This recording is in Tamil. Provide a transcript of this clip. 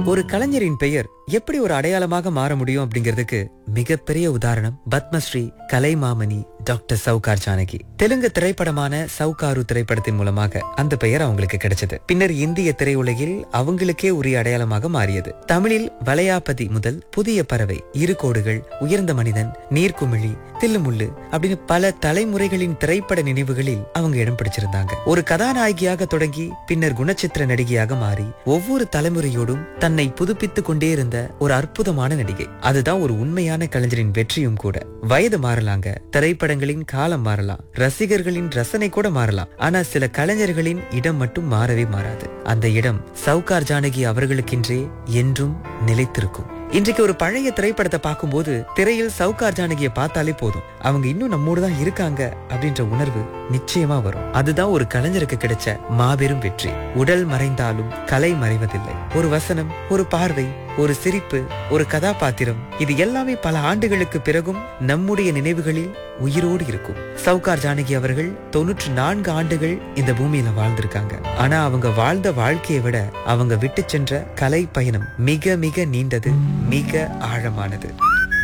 ஒரு கலைஞரின் பெயர் எப்படி ஒரு அடையாளமாக மாற முடியும் அப்படிங்கிறதுக்கு மிகப்பெரிய உதாரணம் பத்மஸ்ரீ கலைமாமணி டாக்டர் சவுகார் ஜானகி தெலுங்கு திரைப்படமான சவுகாரு திரைப்படத்தின் மூலமாக அந்த பெயர் அவங்களுக்கு கிடைச்சது பின்னர் இந்திய திரையுலகில் அவங்களுக்கே உரிய அடையாளமாக மாறியது தமிழில் வளையாபதி முதல் புதிய பறவை இரு கோடுகள் உயர்ந்த மனிதன் நீர்க்குமிழி தில்லுமுள்ளு அப்படின்னு பல தலைமுறைகளின் திரைப்பட நினைவுகளில் அவங்க இடம் பிடிச்சிருந்தாங்க ஒரு கதாநாயகியாக தொடங்கி பின்னர் குணச்சித்திர நடிகையாக மாறி ஒவ்வொரு தலைமுறையோடும் தன்னை புதுப்பித்துக் கொண்டே இருந்த ஒரு அற்புதமான நடிகை அதுதான் ஒரு உண்மையான கலைஞரின் வெற்றியும் கூட வயது மாறலாங்க திரைப்படங்களின் காலம் மாறலாம் ரசிகர்களின் ரசனை கூட மாறலாம் ஆனா சில கலைஞர்களின் இடம் மட்டும் மாறவே மாறாது அந்த இடம் சவுகார் ஜானகி அவர்களுக்கென்றே என்றும் நிலைத்திருக்கும் இன்றைக்கு ஒரு பழைய திரைப்படத்தை பார்க்கும்போது திரையில் சவுகார் ஜானகியை பார்த்தாலே போதும் அவங்க இன்னும் நம்மோடு தான் இருக்காங்க அப்படின்ற உணர்வு நிச்சயமா வரும் அதுதான் ஒரு கலைஞருக்கு கிடைச்ச மாபெரும் வெற்றி உடல் மறைந்தாலும் கலை மறைவதில்லை ஒரு வசனம் ஒரு பார்வை ஒரு சிரிப்பு ஒரு கதாபாத்திரம் இது எல்லாமே பல ஆண்டுகளுக்கு பிறகும் நம்முடைய நினைவுகளில் உயிரோடு இருக்கும் சவுகார் ஜானகி அவர்கள் தொன்னூற்றி நான்கு ஆண்டுகள் இந்த பூமியில வாழ்ந்திருக்காங்க ஆனா அவங்க வாழ்ந்த வாழ்க்கையை விட அவங்க விட்டு சென்ற கலை பயணம் மிக மிக நீண்டது மிக ஆழமானது